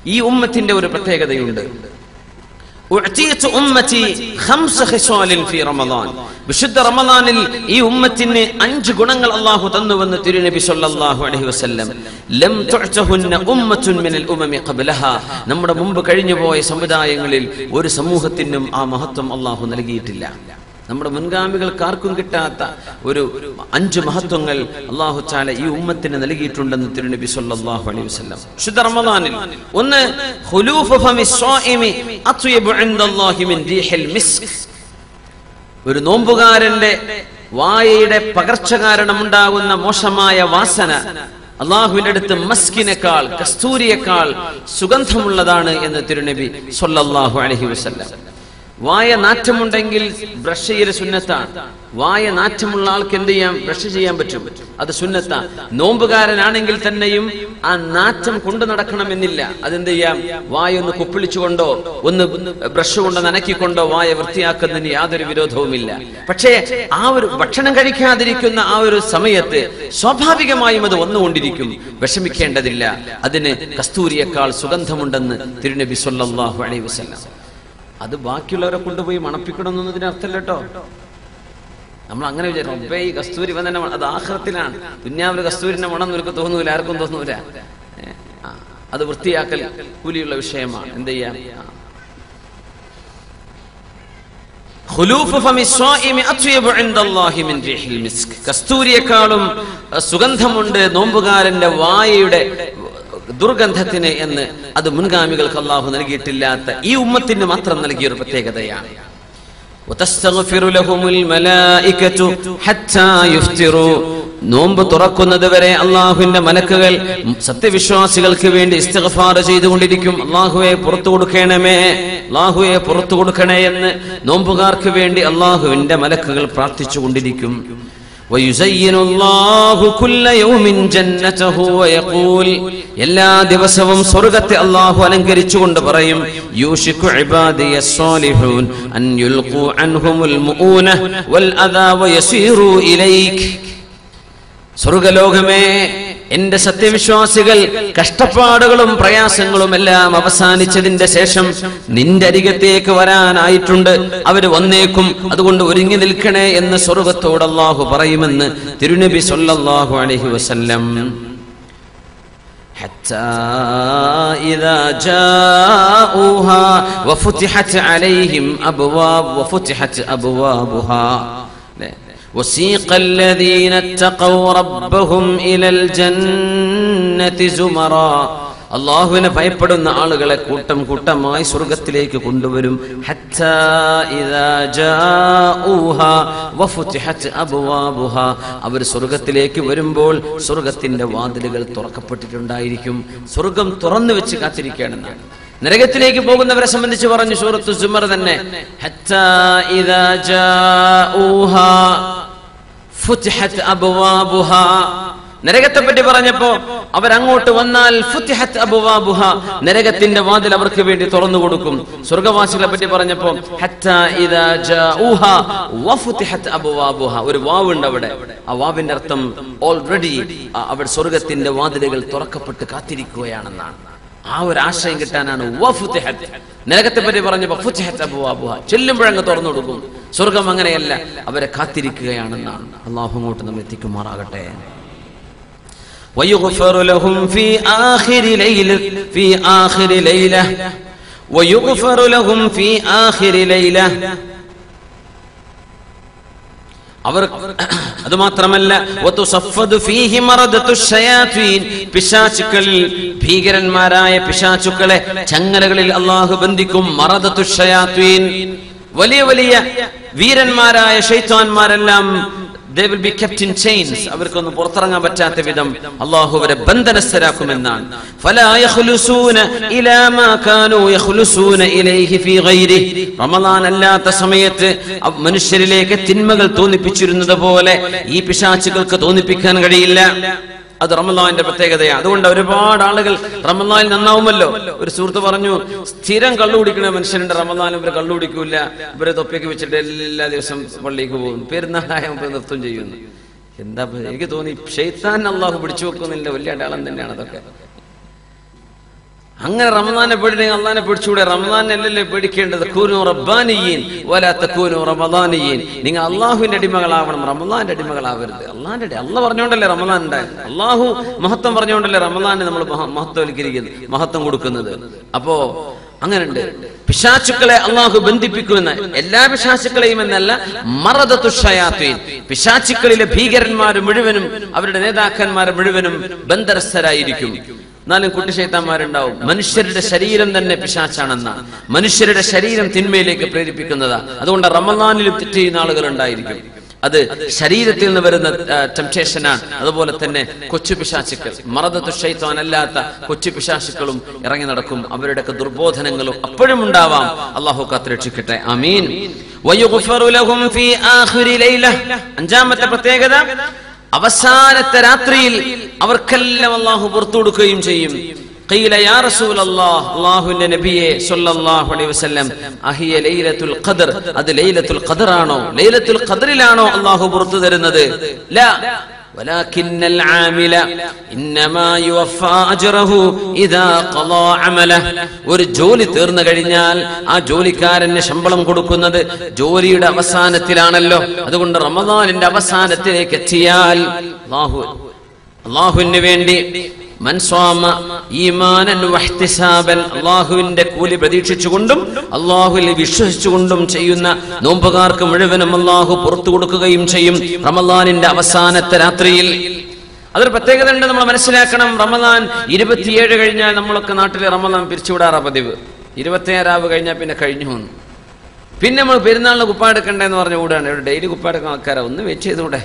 ഈ ഉമ്മത്തിന്റെ ഒരു പ്രത്യേകതയുണ്ട് ഉഅ്തീതു ഉമ്മത്തി ഖംസ ഖിസാലിൻ ഫീ റമദാൻ വിശുദ്ധ റമദാനിൽ ഈ ഉമ്മത്തിന് അഞ്ച് ഗുണങ്ങൾ അല്ലാഹു തന്നുവെന്ന് തിരുനബി സല്ലല്ലാഹു അലൈഹി വസല്ലം ലം തുഅ്തഹുന്ന ഉമ്മത്തുൻ മിനൽ ഉമമി ഖബ്ലഹാ നമ്മുടെ മുമ്പ് കഴിഞ്ഞുപോയ സമുദായങ്ങളിൽ ഒരു സമൂഹത്തിനും ആ മഹത്വം അല്ലാഹു നൽകിയിട്ടില്ല നമ്മുടെ മുൻഗാമികൾക്ക് ആർക്കും കിട്ടാത്ത ഒരു അഞ്ച് മഹത്വങ്ങൾ അള്ളാഹു ചാല ഈ ഉമ്മത്തിന് നൽകിയിട്ടുണ്ടെന്ന് തിരുനബി സല്ലല്ലാഹു അലൈഹി വസല്ലം ശുദ്ധ റമദാനിൽ ഒന്ന് ഖുലൂഫു ഫമി സ്വാഇമി അത്യബു ഇൻദല്ലാഹി മിൻ റീഹിൽ മിസ്ക് ഒരു നോമ്പുകാരന്റെ വായയുടെ പകർച്ച കാരണം ഉണ്ടാകുന്ന മോശമായ വാസന അള്ളാഹുവിന്റെ അടുത്ത് മസ്കിനേക്കാൾ കസ്തൂരിയേക്കാൾ സുഗന്ധമുള്ളതാണ് എന്ന് തിരുനബി സല്ലല്ലാഹു അലൈഹി വസല്ലം വായ നാറ്റമുണ്ടെങ്കിൽ ബ്രഷ് ചെയ്യൽ സുന്നത്താണ് വായ നാറ്റമുള്ള ആൾക്ക് എന്ത് ചെയ്യാം ബ്രഷ് ചെയ്യാൻ പറ്റും അത് സുന്നത്ത നോമ്പുകാരനാണെങ്കിൽ തന്നെയും ആ നാറ്റം കൊണ്ടു നടക്കണമെന്നില്ല അതെന്ത് ചെയ്യാം വായ ഒന്ന് കുപ്പിളിച്ചുകൊണ്ടോ ഒന്ന് ബ്രഷ് കൊണ്ട് നനക്കിക്കൊണ്ടോ വായ വൃത്തിയാക്കുന്നതിന് യാതൊരു വിരോധവുമില്ല പക്ഷേ ആ ഒരു ഭക്ഷണം കഴിക്കാതിരിക്കുന്ന ആ ഒരു സമയത്ത് സ്വാഭാവികമായും അത് വന്നുകൊണ്ടിരിക്കും വിഷമിക്കേണ്ടതില്ല അതിന് കസ്തൂരിയേക്കാൾ സുഗന്ധമുണ്ടെന്ന് തിരുനബി സല്ലല്ലാഹു അലൈഹി വസല്ലം അത് ബാക്കിയുള്ളവരെ കൊണ്ടുപോയി മണപ്പിക്കണമെന്നതിന് അർത്ഥമല്ല കേട്ടോ നമ്മൾ അങ്ങനെ വിചാരിക്കും റബ്ബേ ഈ കസ്തൂരി ഇവൻ തന്നെ മണ- അത് ആഹ്റത്തിലാണ് ദുന്യാവിലെ കസ്തൂരിന്റെ മണം നിനക്ക് തോന്നൂല ആർക്കും തോന്നൂല ഏ, ആ, അത് വൃത്തിയാക്കൽ കൂലിയുള്ള വിഷയമാണ് എന്ത് ചെയ്യാം ആ. ഖുലൂഫ് ഫമി സ്വാഇമി അത്യബു ഇൻദല്ലാഹി മിൻ റീഹിൽ മിസ്ക് കസ്തൂരിയേക്കാളും അഹ്, സുഗന്ധമുണ്ട് നോമ്പുകാരന്റെ വായയുടെ ദുർഗന്ധത്തിന് എന്ന് അത് മുൻഗാമികൾക്ക് അള്ളാഹു നൽകിയിട്ടില്ലാത്ത ഈ ഉമ്മത്തിന് മാത്രം നൽകിയ ഒരു പ്രത്യേകതയാണ് وتستغفر لهم الملائكة حتى يفطروا നോമ്പ് തുറക്കുന്നത് വരെ അള്ളാഹുവിന്റെ മലക്കുകൾ സത്യവിശ്വാസികൾക്ക് വേണ്ടി ഇസ്തിഗ്ഫാർ ചെയ്തുകൊണ്ടിരിക്കും അള്ളാഹുവെ പുറത്തു കൊടുക്കണമേ അള്ളാഹുവെ പുറത്തു കൊടുക്കണേ എന്ന് നോമ്പുകാർക്ക് വേണ്ടി അള്ളാഹുവിന്റെ മലക്കുകൾ പ്രാർത്ഥിച്ചുകൊണ്ടിരിക്കും ويزين الله كل يوم جنته ويقول എല്ലാ ദിവസവും സ്വർഗത്തെ അള്ളാഹു അലങ്കരിച്ചുകൊണ്ട് പറയും യൂഷിക്കു ഇബാദിയ സ്വാലിഹൂൻ അൻ യുൽഖു അൻഹുമുൽ മുഊന വൽ അദാ വയസീറു ഇലൈക് സ്വർഗലോകമേ എന്റെ സത്യവിശ്വാസികൾ കഷ്ടപ്പാടുകളും പ്രയാസങ്ങളും എല്ലാം അവസാനിച്ചതിന്റെ ശേഷം നിന്റെ അരികത്തേക്ക് വരാനായിട്ടുണ്ട് അവര് വന്നേക്കും അതുകൊണ്ട് ഒരുങ്ങി നിൽക്കണേ എന്ന് സ്വർഗത്തോട് അള്ളാഹു പറയുമെന്ന് തിരുനബി സല്ലല്ലാഹു അലൈഹി വസല്ലം حتى إذا جاءوها وفتحت عليهم أبواب وفتحت أبوابها وسيق الذين اتقوا ربهم إلى الجنة زمرا അള്ളാഹുവിനെ ഭയപ്പെടുന്ന ആളുകളെ കൂട്ടം കൂട്ടമായി സ്വർഗത്തിലേക്ക് കൊണ്ടുവരും ഹത്താ ഇദാ ജാഊഹാ വഫുതിഹത് അബ്വാബുഹാ. അവർ സ്വർഗത്തിലേക്ക് വരുമ്പോൾ സ്വർഗത്തിന്റെ വാതിലുകൾ തുറക്കപ്പെട്ടിട്ടുണ്ടായിരിക്കും സ്വർഗം തുറന്നു വെച്ച് കാത്തിരിക്കുകയാണെന്നാണ് നരകത്തിലേക്ക് പോകുന്നവരെ സംബന്ധിച്ച് പറഞ്ഞു സൂറത്ത് സുമർ തന്നെ ഹത്താ ഇദാ ജാഊഹാ ഫുതിഹത് അബ്വാബുഹാ. നരകത്തെ പറ്റി പറഞ്ഞപ്പോ അവരങ്ങോട്ട് വന്നാൽ ഫുതിഹത് അബ്വാബുഹ. നരകത്തിന്റെ വാതിൽ അവർക്ക് വേണ്ടി തുറന്നു കൊടുക്കും സ്വർഗവാസികളെ പറ്റി പറഞ്ഞപ്പോ ഹത്താ ഇദാ ജാഊഹ വഫുതിഹത് അബ്വാബുഹ. ഒരു വാവുണ്ട് അവിടെ ആ വാവിന്റെ അർത്ഥം ഓൾറെഡി അവിടെ സ്വർഗത്തിന്റെ വാതിലുകൾ തുറക്കപ്പെട്ട് കാത്തിരിക്കുകയാണെന്നാണ് ആ ഒരു ആശയം കിട്ടാനാണ് വഫുതിഹത്. നരകത്തെ പറ്റി പറഞ്ഞപ്പോ ഫുതിഹത് അബ്വാബുഹ. ചെല്ലുമ്പോഴങ്ങ് തുറന്നു കൊടുക്കും സ്വർഗം അങ്ങനെയല്ല അവരെ കാത്തിരിക്കുകയാണെന്നാണ് അള്ളാഹു അങ്ങോട്ട് നമ്മൾ എത്തിക്കുമാറാകട്ടെ ويغفر لهم في آخر ليلة في آخر ليلة ويغفر لهم في آخر ليلة അവർ അത് മാത്രമല്ല വതുസഫദു ഫീഹി മറദത്തു ശയാത്വീൻ പിശാചുക്കളിൽ ഭീകരന്മാരായ പിശാചുക്കളെ ചങ്ങലകളിൽ അള്ളാഹു ബന്ധിക്കും മറദത്തു ശയാത്വീൻ വലിയ വലിയ വീരന്മാരായ ഷൈത്താന്മാരെല്ലാം they will be kept in chains അവർക്കൊന്നും പുറത്തിറങ്ങാൻ പറ്റാത്ത വിധം അള്ളാഹു അവരെ ബന്ധനസ്ഥരാക്കുമെന്നാണ് فلا يخلصون إلى ما كانوا يخلصون إليه في غيره റമദാൻ അല്ലാത്ത സമയത്ത് അവ- മനുഷ്യരിലേക്ക് തിന്മകൾ തോന്നിപ്പിച്ചിരുന്നത് പോലെ ഈ പിശാചുകൾക്ക് തോന്നിപ്പിക്കാൻ കഴിയില്ല അത് റമദാന്റെ പ്രത്യേകതയാണ് അതുകൊണ്ട് ഒരുപാട് ആളുകൾ റമദാനിൽ നന്നാവുമല്ലോ ഒരു സുഹൃത്ത് പറഞ്ഞു സ്ഥിരം കള്ളു കുടിക്കുന്ന മനുഷ്യരുണ്ട് റമദാനും ഇവർ കള്ളു കുടിക്കൂല ഇവരെ തൊപ്പിയൊക്കെ വെച്ചിട്ട് എല്ലാ ദിവസം പള്ളിക്ക് പോകും പെരുന്നാളായ ഇവർ നൃത്തം ചെയ്യുന്നു എന്താ ഇപ്പൊ? എനിക്ക് തോന്നി ഷെയ്ത്താൻ അള്ളാഹു പിടിച്ചു വെക്കുന്നില്ല വലിയ അടയാളം തന്നെയാണ് അതൊക്കെ അങ്ങനെ റമദാനെ പേടിനെങ്കിൽ അള്ളാനെ പേടിച്ചുകൂടെ റമദാനല്ലല്ലേ പേടിക്കേണ്ടത് കൂനു റബ്ബാനിയീൻ വലാത്ത കൂനു റമദാനിയീൻ നിങ്ങൾ അള്ളാഹുവിന്റെ അടിമകളാവണം റമദാന്റെ അടിമകളാവരുത് അള്ളാന്റെ അടി അള്ള പറഞ്ഞുകൊണ്ടല്ലേ റമദാൻ ഉണ്ടായത് അള്ളാഹു മഹത്വം പറഞ്ഞുകൊണ്ടല്ലേ റമദാനെ നമ്മൾ മഹത്വവൽക്കരിക്കുന്നത് മഹത്വം കൊടുക്കുന്നത് അപ്പോ അങ്ങനെയുണ്ട് പിശാചുക്കളെ അള്ളാഹു ബന്ധിപ്പിക്കുമെന്ന് എല്ലാ പിശാചുക്കളെയും എന്നല്ല മറദത്തുഷയാത്തീൻ പിശാചുക്കളിലെ ഭീകരന്മാർ മുഴുവനും അവരുടെ നേതാക്കന്മാർ മുഴുവനും ബന്ധരസ്ഥരായിരിക്കും എന്നാലും കുട്ടിശൈത്താന്മാരുണ്ടാവും മനുഷ്യരുടെ ശരീരം തന്നെ പിശാച്ചാണെന്ന മനുഷ്യരുടെ ശരീരം തിന്മയിലേക്ക് പ്രേരിപ്പിക്കുന്നതാ അതുകൊണ്ട് റമദാനിലും തെറ്റ് ചെയ്യുന്ന ആളുകൾ ഉണ്ടായിരിക്കും അത് ശരീരത്തിൽ നിന്ന് വരുന്ന ടെംപ്റ്റേഷനാണ് അതുപോലെ തന്നെ കൊച്ചു പിശാചുക്കൾ മറദത്തു ഷൈത്താൻ അല്ലാത്ത കൊച്ചു പിശാചുക്കളും ഇറങ്ങി നടക്കും അവരുടെയൊക്കെ ദുർബോധനങ്ങളും അപ്പോഴും ഉണ്ടാവാം അള്ളാഹു കാത്തുരക്ഷിക്കട്ടെ അമീൻ വയുഗ്ഫറു ലഹും ഫീ ആഖിരി ലൈല അഞ്ചാമത്തെ പ്രത്യേകത അവസാനത്തെ രാത്രിയിൽ അവർക്കെല്ലാം അള്ളാഹു പുറത്തു കൊടുക്കുകയും ചെയ്യും قيل يا رسول الله അള്ളാഹുവിന്റെ നബിയെ സല്ലല്ലാഹു അലൈഹി വസല്ലം അഹിയ ലൈലത്തുൽ ഖദർ അത് ലൈലത്തുൽ ഖദർ ആണോ ലൈലത്തുൽ ഖദറിലാണോ അള്ളാഹു പുറത്തു തരുന്നത് ലാ ولكن العامل انما يوفى اجره اذا قضى عمله ഒരു ജോലി തീർന്നു കഴിഞ്ഞാൽ ആ ജോലിക്കാരന് ശമ്പളം കൊടുക്കുന്നത് ജോലിയുടെ അവസാനത്തിലാണല്ലോ അതുകൊണ്ട് റമദാനിന്റെ അവസാനത്തിലേക്ക് എത്തിയാൽ അള്ളാഹു അള്ളാഹുവിന് വേണ്ടി മൻസ്വാമ ഈമാനൻ വഹ്തിസാബൻ അള്ളാഹുവിന്റെ കൂലി പ്രതീക്ഷിച്ചുകൊണ്ടും അള്ളാഹുവിൽ വിശ്വസിച്ചുകൊണ്ടും ചെയ്യുന്ന നോമ്പുകാർക്ക് മുഴുവനും അള്ളാഹു പുറത്തു കൊടുക്കുകയും ചെയ്യും റമദാനിന്റെ അവസാനത്തെ രാത്രിയിൽ അതൊരു പ്രത്യേകത ഉണ്ട് നമ്മൾ മനസ്സിലാക്കണം റമദാൻ ഇരുപത്തിയേഴ് കഴിഞ്ഞാൽ നമ്മളൊക്കെ നാട്ടിലെ റമദാൻ പിരിച്ചുവിടാറ പതിവ് ഇരുപത്തിയേഴാവ് കഴിഞ്ഞാൽ പിന്നെ കഴിഞ്ഞു വന്നു പിന്നെ നമ്മൾ പെരുന്നാളിന് കുപ്പാടെടുക്കണ്ടെന്ന് പറഞ്ഞ കൂടാണ് ഇവിടെ ഡെയിലി കുപ്പാടെടുക്കുന്ന ആൾക്കാരാ ഒന്ന് വെയിറ്റ് ചെയ്തൂടെ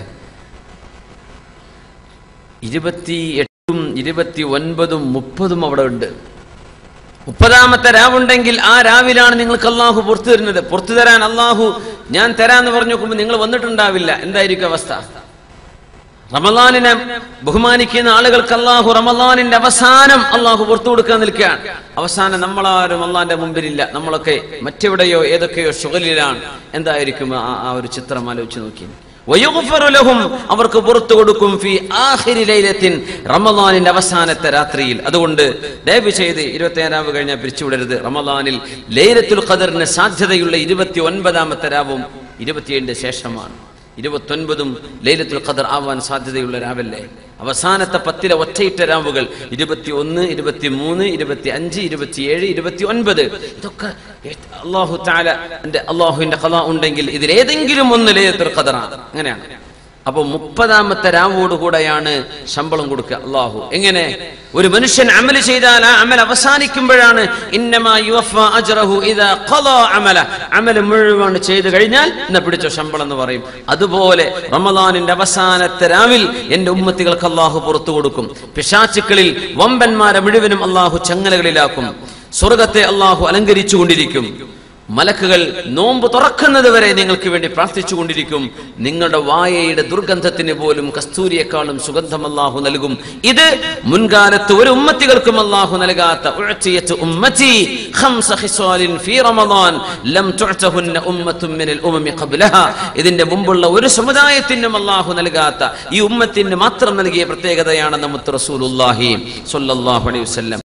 ഇരുപത്തി എട്ടും ഇരുപത്തി ഒൻപതും മുപ്പതും അവിടെ ഉണ്ട് മുപ്പതാമത്തെ രാവുണ്ടെങ്കിൽ ആ രാവിലാണ് നിങ്ങൾക്ക് അള്ളാഹു പുറത്തു തരുന്നത് പുറത്തു തരാൻ അള്ളാഹു ഞാൻ തരാന്ന് പറഞ്ഞു നോക്കുമ്പോൾ നിങ്ങൾ വന്നിട്ടുണ്ടാവില്ല എന്തായിരിക്കും അവസ്ഥ റമദാനിനെ ബഹുമാനിക്കുന്ന ആളുകൾക്ക് അള്ളാഹു റമദാനിന്റെ അവസാനം അള്ളാഹു പുറത്തു കൊടുക്കാൻ നിൽക്കുകയാണ് അവസാനം നമ്മളാരും അള്ളാന്റെ മുമ്പിലില്ല നമ്മളൊക്കെ മറ്റെവിടെയോ ഏതൊക്കെയോ ഷുഗലിലാണ് എന്തായിരിക്കും ആ ആ ഒരു ചിത്രം ആലോചിച്ച് നോക്കി വയുഗ്ഫറു ലഹും അവർക്ക് പുറത്തു കൊടുക്കും ഫി ആഖിരി ലൈലത്തിൻ റമദാനിന്റെ അവസാനത്തെ രാത്രിയിൽ അതുകൊണ്ട് ദയവ് ചെയ്ത് ഇരുപത്തിയേഴാവ് കഴിഞ്ഞാൽ പിരിച്ചുവിടരുത് റമദാനിൽ ലൈലത്തുൽ ഖദറിന് സാധ്യതയുള്ള ഇരുപത്തി ഒൻപതാമത്തെ രാവും ഇരുപത്തിയേഴിന്റെ ശേഷമാണ് ഇരുപത്തൊൻപതും ലൈലത്തുൽ ഖദർ ആവാൻ സാധ്യതയുള്ള രാവല്ലേ അവസാനത്തെ പത്തിലെ ഒറ്റയിട്ട രാവുകൾ ഇരുപത്തി ഒന്ന് ഇരുപത്തി മൂന്ന് ഇരുപത്തി അഞ്ച് ഇരുപത്തിയേഴ് ഇരുപത്തി ഒൻപത് ഇതൊക്കെ അള്ളാഹു താല അള്ളാഹുവിന്റെ കഥ ഉണ്ടെങ്കിൽ ഇതിലേതെങ്കിലും ഒന്ന് ലൈലത്തുൽ ഖദറാണ് അങ്ങനെയാണ് അപ്പൊ മുപ്പതാമത്തെ രാവോടുകൂടെയാണ് ശമ്പളം കൊടുക്കുക അള്ളാഹു എങ്ങനെ ഒരു മനുഷ്യൻ അമല് ചെയ്താൽ ആ അമൽ അവസാനിക്കുമ്പോഴാണ് ഇന്നമാ യുവഫ അജ്റഹു ഇദാ ഖളാ അമല അമൽ മുഴുവൻ ചെയ്തു കഴിഞ്ഞാൽ എന്നാ പിടിച്ചോ ശമ്പളം എന്ന് പറയും അതുപോലെ റമദാനിന്റെ അവസാനത്തെ രാവിൽ എന്റെ ഉമ്മത്തികൾക്ക് അള്ളാഹു പുറത്തു കൊടുക്കും പിശാചുക്കളിൽ വമ്പന്മാരെ മുഴുവനും അള്ളാഹു ചങ്ങലകളിലാക്കും സ്വർഗത്തെ അള്ളാഹു അലങ്കരിച്ചു കൊണ്ടിരിക്കും മലക്കുകൾ നോമ്പ് തുറക്കുന്നത് വരെ നിങ്ങൾക്ക് വേണ്ടി പ്രാർത്ഥിച്ചു കൊണ്ടിരിക്കും നിങ്ങളുടെ വായയുടെ ദുർഗന്ധത്തിന് പോലും കസ്തൂരിയെക്കാളും സുഗന്ധം അള്ളാഹു നൽകും ഇത് മുൻകാലത്ത് ഒരു ഉമ്മത്തികൾക്കും അള്ളാഹു നൽകാത്ത ഉഴച്ചിയത്ത് ഉമ്മത്തി ഖംസ ഖിസ്വാലിൻ ഫീ റമദാൻ ലം തുഅതഹുന്ന ഉമ്മത്തും മിനൽ ഉമമി ഖബ്ലഹ ഇതിന്റെ മുമ്പുള്ള ഒരു സമുദായത്തിനും അള്ളാഹു നൽകാത്ത ഈ ഉമ്മത്തിന് മാത്രം നൽകിയ പ്രത്യേകതയാണ് നമ്മുടെ റസൂലുള്ളാഹി സ്വല്ലല്ലാഹു അലൈഹി വസല്ലം